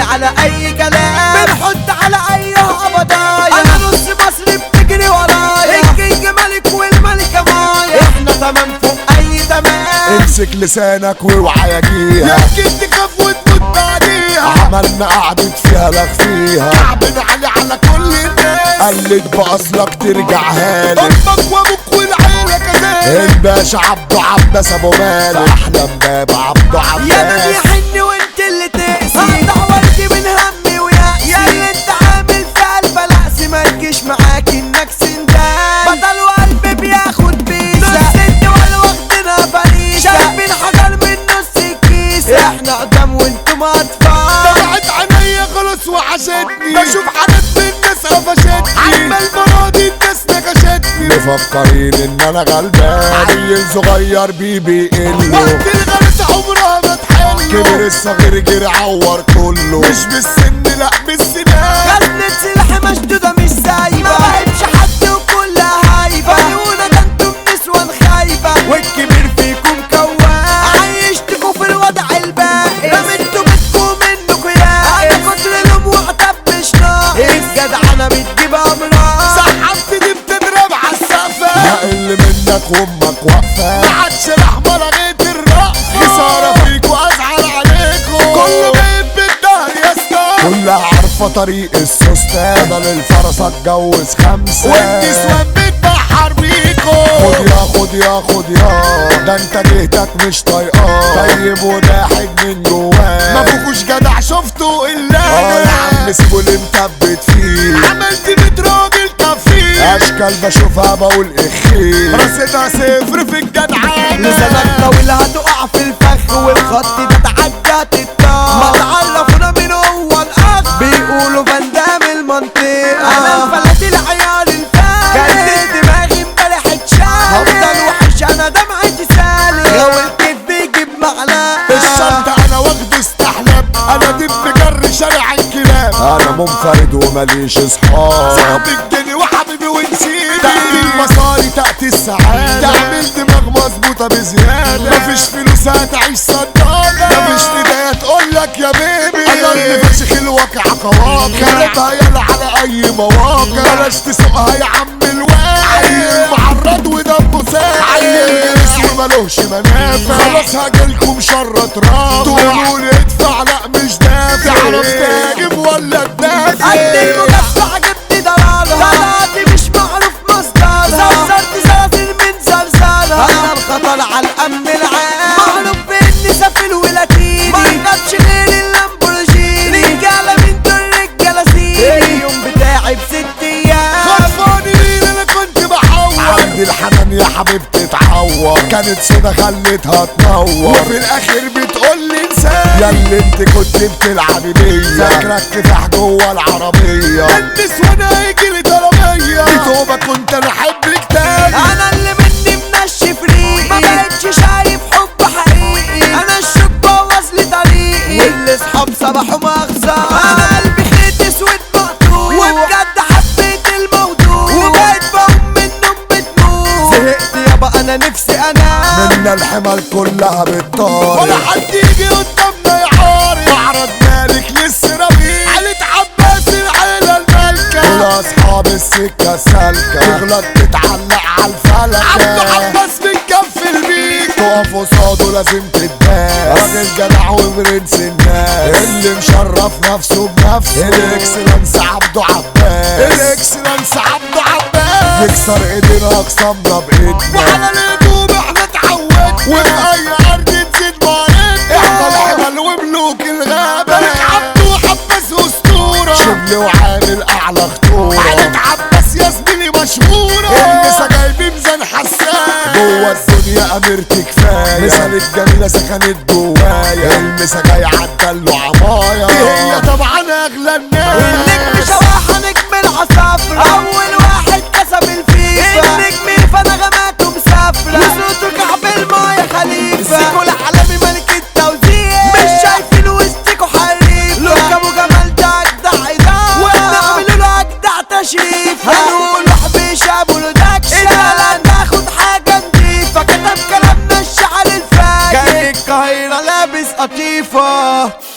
على اي كلام بنحط على اي هبضايا انا نص مصر بتجري ورايا الكينج ملك والملكة مايا احنا تمام فوق اي تمام امسك لسانك واوعى يجيها يمكن تخاف وتموت بعديها عملنا قعدة فيها لك فيها كعبنا علي على كل الناس قلت بأصلك ترجعها لي امك وابوك والعيله كذلك الباشا عبده عباس ابو مالك احلم باب عبده يا من عباس يحن وانت اللي تقسي هقطع وردي من همي ويأسي يا اللي انت عامل في قلب لأسي ما تجيش معاك انك سندان بطل وقلبي بياخد بيسة نص انت ولا واخدنا فريسة شايفين حجر من نص الكيسة احنا قدام وانتم اطفال طلعت عينيا خلاص وحشتني بشوف حاجات من الناس قفشتني عمال براضي الناس نكشتني مفكرين ان انا غلبان عيل صغير بيبي قله وقت الغلس عمرها ما تحله كبر الصغير جري عور كله مش بالسن لا بالسنان خزنة سلاح مشدودة مش سايبة ما بحبش حد وكلها هايبة عيونة ده انتم نسوان خايبة والكبير فيكم كوان عيشتكوا في الوضع البائس رميتوا بيتكم منكوا يا انا كتر لوم وعتب مش ناقص الجدع انا بتجيب امراض سحبت دي بتضرب على السقفة هقل منك وامك واقفه ما عادش لحمة لغيت الرقص خسارة فيكوا ازعل عليكوا كله جايب بالدهر يا اسطى كلها عارفه طريق السوستة بدل الفرس اتجوز خمسه والنسوان بتبحر بيكوا خد يا خد يا خد يا ده انت جهتك مش طايقاه طيب وضاحك من جواه ما فيكوش جدع شفتوا الا اه يا عم انا سيبه اللي مثبت فيه عملت ميت راجل كفيل اشكال بشوفها بقول اخي رصيدها صفر في الجدعانة لسانك طويل هتقع في الفخ والخط ده تعدى تتطار ما تعرفونا مين هو الاخ بيقولوا فندام المنطقة انا انفلت العيال الفارق كانت دماغي امبارح اتشال هفضل وحش انا دمعتي سالي لو الكيف بيجيب معلقة الشنطة انا واخده استحلام انا دب جر شارع الكلاب انا منفرد ومليش اصحاب صاحبي الجني وحبيبي ونسيبي تأتي المصاري تأتي السعادة تعمل دماغ مظبوطة بزيادة مفيش فلوس هتعيش صدادة مفيش نداية تقولك يا بيبي انا اللي فشخ الواقع قواقع خليتها يلا على اي مواقع بلاش تسوقها يا عم الواقع عيل معرض ودمه ساقع عيل جنس وملوش منافع خلاص هاجيلكم شرة رافع تقولوا لي ادفع لا مش دافع تعرف تهاجم ولا تدافع قد المجفع جبت ضرارها طلعت مش معروف مصدرها زرزرت زلازل من زلزالها انا الخطر على الامن العام معروف باني سفل ولاتيني ما يركبش غير اللامبورجيني رجاله من دول رجاله سيني اليوم بتاعي بست ايام خطفاني انا كنت بحور عندي الحنان يا حبيبتي اتعور كانت سودا خلتها تنور وفي الاخر بتقول لي انسان يا اللي انت كنت بتلعبي بيا فاكرك كفاح جوه العربية النسوان هيجي لي طلبية دي توبة كنت انا احبك تاني انا اللي مني منشف ريقي ما بقتش شايف حب حقيقي انا الشوك بوظ لي طريقي واللي صحاب صباحه مغزى انا قلبي خيط اسود مقطوع وبجد حبيت الموضوع وبقيت بقوم من النوم بتموت زهقت يابا انا نفسي انام منا الحمل كلها ولا بالطار حد يجي قدامنا يعارض معرض مالك لسه ربيع عيلة عباس العيلة المالكة والاصحاب السكة سالكة تغلط تتعلق على عبده الفلكة عباس بنكفل بيك تقف قصاده لازم تتباس راجل جدع وبرنس الناس اللي مشرف نفسه بنفسه الاكسلنس عبده عباس الاكسلنس عبده عباس نكسر ايدينا اقسامنا بايدنا وعلى الهجوم احنا اتعودنا وفي اي ارض تزيد معانا احنا الحمل وملوك الغابة ملك عبده وحباس اسطورة شبل وعامل اعلى خطورة عيلة عباس يا زميلي مشهورة النسا جايبين ميزان حسان جوه الدنيا اميرتي كفايه مثال الجميله سكنت جوايا المسا جاي عدله عمايا دي هي طبعا اغلى الناس النجم شواحة نجم العصافرة أول واحد كسب الفيفا النجم فنغماته مسافرة وصوته كعب المايه خليفة سيكو العالمي ملك التوزيع مش شايفين وسطكوا حريفة لوكا أبو جمال ده أجدع إدارة ونعملوا له أجدع تشريف هنقول حبيش أبو لوداكشن إذا لا ناخد حاجة نضيفة كتب كلامنا الشعر الفاجر جاي القاهرة لابس قطيفة